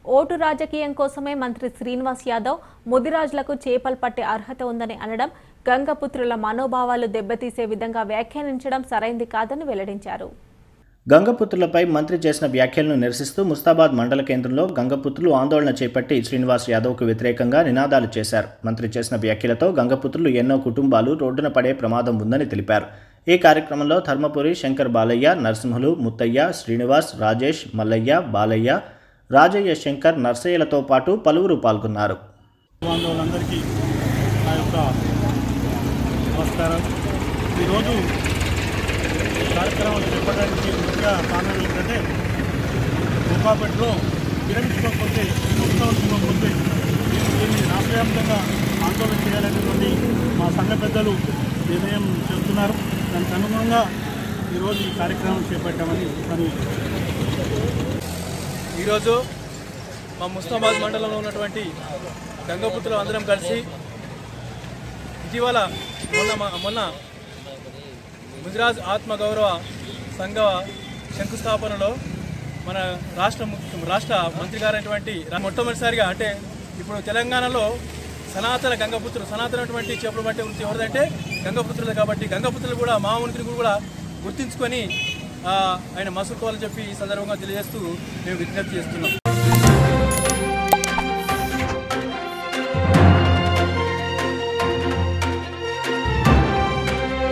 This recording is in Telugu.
ఓటు రాజకీయం కోసమే మంత్రి శ్రీనివాస్ యాదవ్ ముదిరాజులకు చేపలు పట్టే అర్హత ఉందని అనడం గంగపుత్రుల మనోభావాలు దెబ్బతీసే విధంగా వ్యాఖ్యానించడం సరైంది కాదని వెల్లడించారు గంగపుత్రులపై మంత్రి చేసిన వ్యాఖ్యలను నిరసిస్తూ ముస్తాబాద్ మండల కేంద్రంలో గంగపుత్రులు ఆందోళన చేపట్టి శ్రీనివాస్ యాదవ్కు వ్యతిరేకంగా నినాదాలు చేశారు మంత్రి చేసిన వ్యాఖ్యలతో గంగపుత్రులు ఎన్నో కుటుంబాలు రోడ్డున పడే ప్రమాదం ఉందని తెలిపారు ఈ కార్యక్రమంలో ధర్మపురి శంకర్ బాలయ్య నరసింహులు ముత్తయ్య శ్రీనివాస్ రాజేష్ మల్లయ్య బాలయ్య రాజయ్య శంకర్ నర్సయ్యలతో పాటు పలువురు పాల్గొన్నారు బాంధవులందరికీ నా యొక్క నమస్కారం ఈరోజు ఈ కార్యక్రమం చేపట్టడానికి ముఖ్య కారణం ఏంటంటే గోపాపేటలో విరమించుకోకపోతే ఉత్సవించుకోకపోతే దీన్ని రాష్ట్రవ్యాప్తంగా ఆందోళన చేయాలనేటువంటి మా సంఘ పెద్దలు నిర్ణయం చేస్తున్నారు దానికి అనుగుణంగా ఈరోజు ఈ కార్యక్రమం చేపట్టామని అని ఈరోజు మా ముస్తాబాద్ మండలంలో ఉన్నటువంటి గంగపుత్రులు అందరం కలిసి ఇటీవల మొన్న మా- మొన్న గుజరాత్ ఆత్మగౌరవ సంఘ శంకుస్థాపనలో మన రాష్ట్ర ముఖ్య- రాష్ట్ర మంత్రి గారైనటువంటి రా- మొట్టమొదటిసారిగా అంటే ఇప్పుడు తెలంగాణలో సనాతన గంగపుత్రులు సనాతనటువంటి చేపలు పట్టే వృత్తి ఎవరిదంటే గంగపుత్రులు కాబట్టి గంగపుత్రులు కూడా మా ఉనికిని కూడా గుర్తించుకొని ఆ, ఆయన మసులుకోవాలని చెప్పి ఈ సందర్భంగా తెలియజేస్తూ మేము విజ్ఞప్తి చేస్తున్నాం